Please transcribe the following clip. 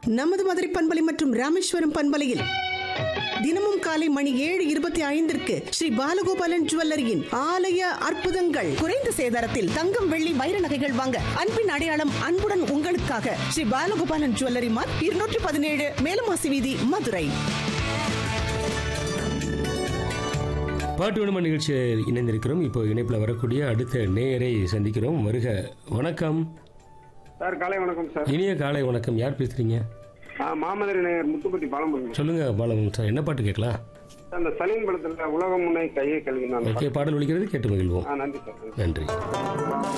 நமது மதுரை பண்பலை மற்றும் ராமேஸ்வரம் பண்பலையில் தினமும் காலை மணி ஏழு இருபத்தி ஐந்திற்கு ஸ்ரீ பாலகோபாலன் ஜுவல்லரியின் ஆலய அற்புதங்கள் குறைந்த சேதாரத்தில் தங்கம் வெள்ளி வைர நகைகள் வாங்க அன்பின் அடையாளம் அன்புடன் உங்களுக்காக ஸ்ரீ பாலகோபாலன் ஜுவல்லரி மார்க் இருநூற்றி பதினேழு மேலமாசி வீதி மதுரை பாட்டு வேணுமா நிகழ்ச்சியில் இணைந்திருக்கிறோம் இப்போ இணைப்பில் வரக்கூடிய அடுத்த நேயரை சந்திக்கிறோம் வருக வணக்கம் சார் காலை வணக்கம் சார் இனிய காலை வணக்கம் யார் பேசுறீங்க ஆ மாமதுரை நேயர் முத்துப்பட்டி பாலமுருகன் சொல்லுங்க பாலம் சார் என்ன பாட்டு கேட்கலாம் சார் அந்த சலீம் படத்துல உலகம் முன்னே கையை கழுவினான் ஓகே பாடல் ஒழிக்கிறது கேட்டு மகிழ்வோம் ஆ நன்றி சார் நன்றி. நன்றி